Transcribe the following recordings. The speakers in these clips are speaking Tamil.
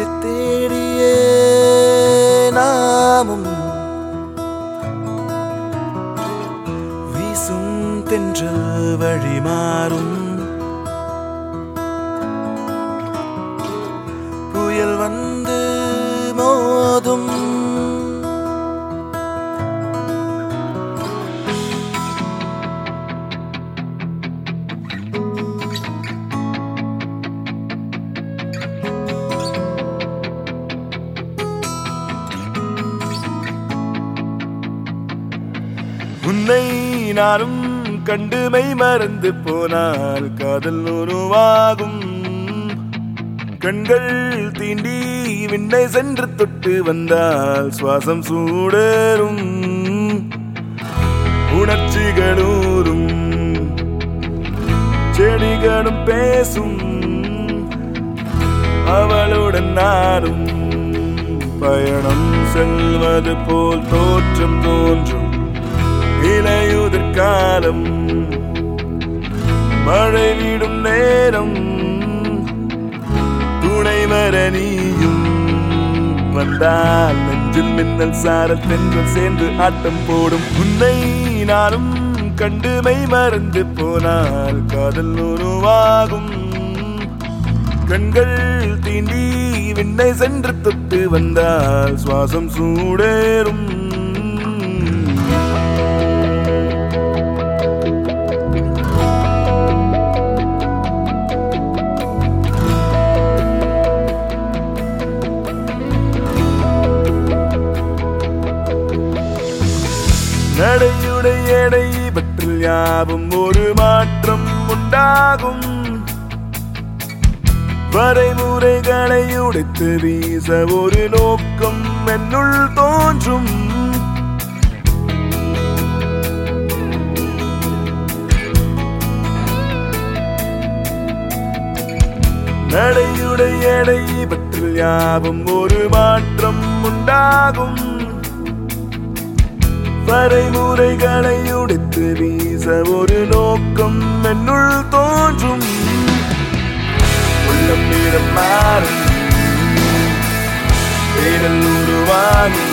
தேடியே நாமும் வீசும் தென்றல் வழி மாறும் புயல் வந்து மோதும் உன்னை நானும் கண்டுமை மறந்து போனால் காதல் உருவாகும் கண்கள் தீண்டி விண்ணை சென்று தொட்டு வந்தால் சுவாசம் சூடரும் உணர்ச்சிகளூரும் செடிகளும் பேசும் அவளுடன் நானும் பயணம் செல்வது போல் தோற்றம் தோன்றும் இலையுதிர் காலம் மழை விடும் நேரம் துணை வர நீயும் வந்தால் நெஞ்சில் மின்னல் சாரல் தென்றல் சேர்ந்து ஆட்டம் போடும் உன்னை நானும் கண்டுமை மறந்து போனால் காதல் உருவாகும் கண்கள் தீண்டி விண்ணை சென்று தொட்டு வந்தால் சுவாசம் சூடேறும் நடையுடைய எடை பற்றில் யாவும் ஒரு மாற்றம் உண்டாகும் வரைமுறைகளை உடைத்து வீச ஒரு நோக்கம் என்னுள் தோன்றும் நடையுடைய எடை பற்றில் யாவும் ஒரு மாற்றம் உண்டாகும் வரைமுறைகளை உடைத்து வீச ஒரு நோக்கம் என்னுள் தோன்றும் உள்ளம் நிறம் மாறும் தேடல் உருவாகும்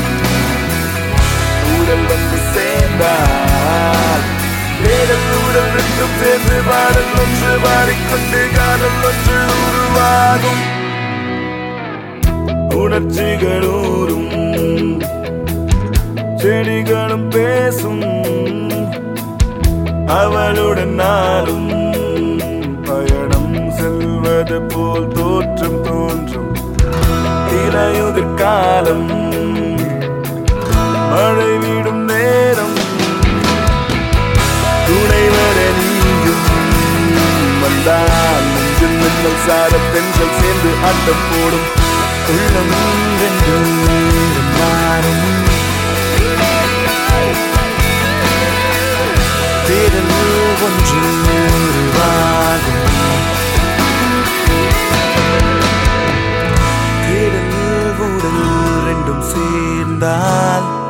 ஊழல் வந்து சேர்ந்தால் தேடல் ஊழல் ரெண்டும் சேர்ந்து பாடல் ஒன்று பாடிக்கொண்டு காதல் ஒன்று உருவாகும் உணர்ச்சிகள் ஊறும் செடிகளும் பேசும் அவளுடன் நாளும் பயணம் செல்வது போல் தோற்றம் தோன்றும் இலையுதிர் காலம் மழை விடும் நேரம் துணை வர நீயும் வந்தால் நெஞ்சில் மின்னல் சார பெண்கள் சேர்ந்து ஆட்டம் போடும் உள்ளம் ரெண்டு மாறும் தேடல் ஒன்று உருவாகும் தேடல் உடல் ரெண்டும் சேர்ந்தால்